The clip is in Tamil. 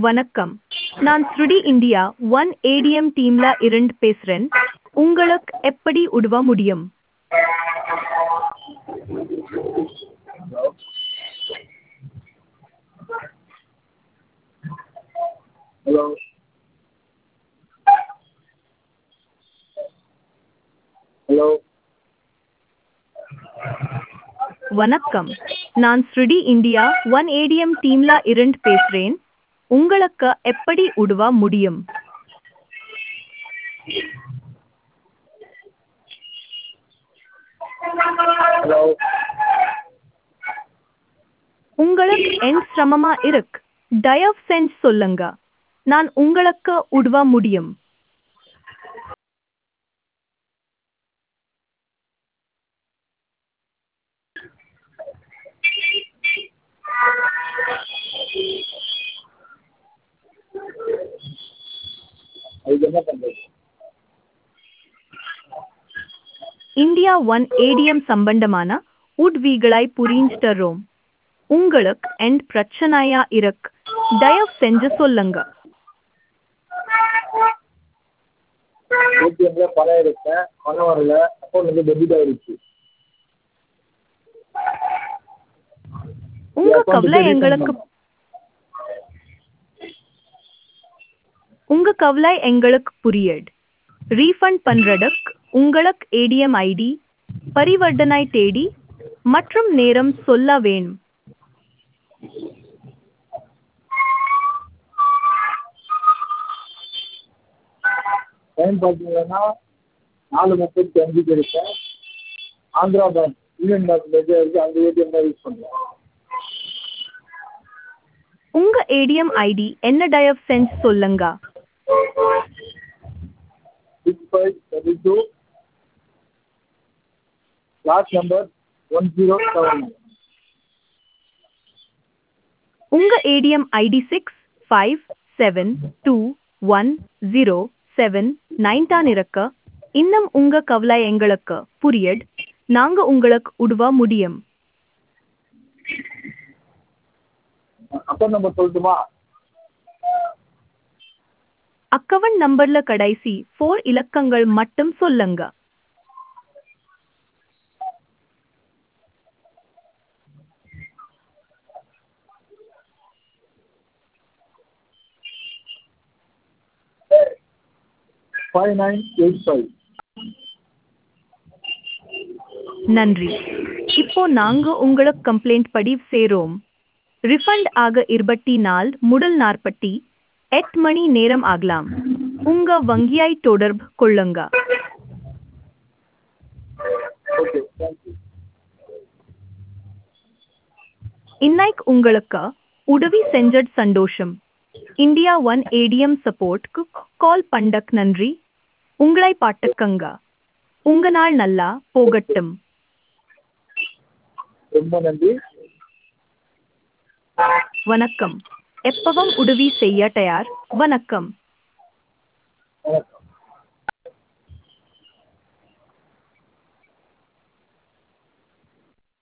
வணக்கம் நான் ஸ்ருடி இந்தியா ஒன் ஏடிஎம் டீம்ல இருந்து பேசுறேன் உங்களுக்கு எப்படி உதவ முடியும் ஹலோ ஹலோ வணக்கம் நான் ஸ்ருடி இந்தியா ஒன் ஏடிஎம் டீம்ல இருந்து பேசுறேன் உங்களுக்கு எப்படி உதவ முடியும் ஹலோ உங்களுக்கு என் சிரமமா இருக்கு தயவு செஞ்சு சொல்லுங்க நான் உங்களுக்கு உதவ முடியும் அதுக்கு என்ன பண்ணுறது இந்தியா ஒன் ஏடிஎம் சம்பந்தமான உதவிகளை புரிஞ்சுட்டோம் உங்களுக்கு என் பிரச்சனையா இருக்கு தயவு செஞ்சு சொல்லுங்க ஏடிஎம்ல பணம் எடுத்தேன் பணம் வரல அக்கௌண்ட்லேருந்து டெபிட் ஆயிடுச்சு உங்க account கவலை க்கு refund எங்களுக்கு பண்ணணும். உங்க கவலை எங்களுக்கு புரியுது ரீஃபண்ட் பண்றதுக்கு உங்களுக்கு ஏடிஎம் ஐடி பரிவர்த்தனை தேதி மற்றும் நேரம் சொல்ல வேணும் டைம் பார்த்தீங்கன்னா நாலு முப்பத்தி அஞ்சுக்கு எடுத்தேன் ஆந்திரா பேங்க் யூனியன் பேங்க் எது இருக்கு அந்த ஏடிஎம் தான் யூஸ் பண்ணுறேன் உங்க ஏடிஎம் ஐடி என்ன தயவு செஞ்சு சொல்லுங்க six five double two last number one zero seven உங்க ATM ID six five seven two one zero seven nine தான் இருக்க இன்னும் உங்க கவலை எங்களுக்கு புரியுது நாங்க உங்களுக்கு உதவ முடியும் அக்கௌண்ட் நம்பர் சொல்லட்டுமா அக்கவுண்ட் நம்பர்ல கடைசி ஃபோர் இலக்கங்கள் மட்டும் சொல்லுங்க ஃபைவ் நைன் எயிட் ஃபைவ் நன்றி இப்போ நாங்க உங்களுக்கு கம்ப்ளைண்ட் பதிவு செய்றோம் ரிஃபண்ட் ஆக இருபத்தி நாள் முதல் நாற்பத்தி எட்டு மணி நேரம் ஆகலாம் உங்க வங்கியை தொடர்பு கொள்ளுங்க ஓகே தேங்க்யூ இன்னைக்கு உங்களுக்கு உதவி செஞ்சது சந்தோஷம் இந்தியா ஒன் ஏடிஎம் சப்போர்ட்க்கு கால் பண்ணக் நன்றி உங்களை பாட்டுக்கங்க உங்க நாள் நல்லா போகட்டும் ரொம்ப நன்றி வணக்கம் எப்பவும் உதவி செய்ய தயார் வணக்கம்